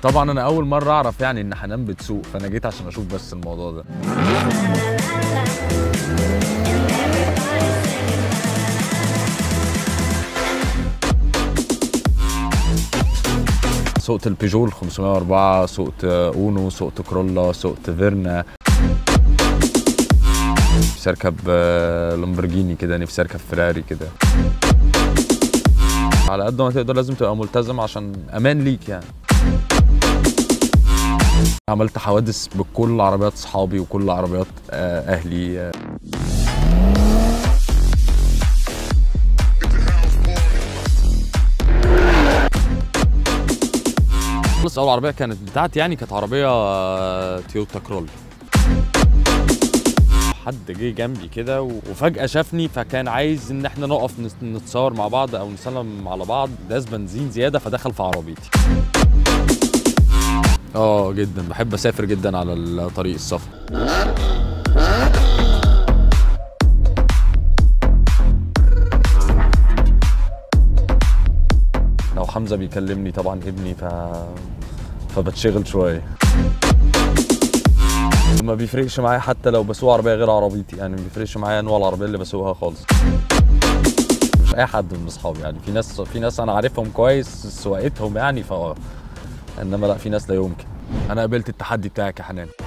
طبعا انا اول مره اعرف يعني ان حنان بتسوق فانا جيت عشان اشوف بس الموضوع ده سوقت البيجو ال 504 سوقت اونو سوقت كرولا سوقت فيرنا نفسي اركب آه، لامبورجيني كده نفسي اركب فيراري كده على قد ما تقدر لازم تبقى ملتزم عشان امان ليك يعني عملت حوادث بكل عربيات صحابي وكل عربيات آه، اهلي آه. خلص اول عربيه كانت بتاعتي يعني كانت عربيه آه، تويوتا كرول حد جه جنبي كده و- وفجأة شافني فكان عايز ان احنا نقف نس- نتصور مع بعض او نسلم على بعض داس بنزين زيادة فدخل في عربيتي اه جدا بحب اسافر جدا على الطريق السفر لو حمزة بيكلمني طبعا ابني ف فبتشغل شوية ما بيفرقش معايا حتى لو بسوق عربيه غير عربيتي يعني ما بيفرقش معايا نوع العربيه اللي بسوقها خالص مش اي حد من اصحابي يعني في ناس في ناس انا عارفهم كويس سواقتهم يعني ف انما لا في ناس لا يمكن انا قبلت التحدي بتاعك يا حنان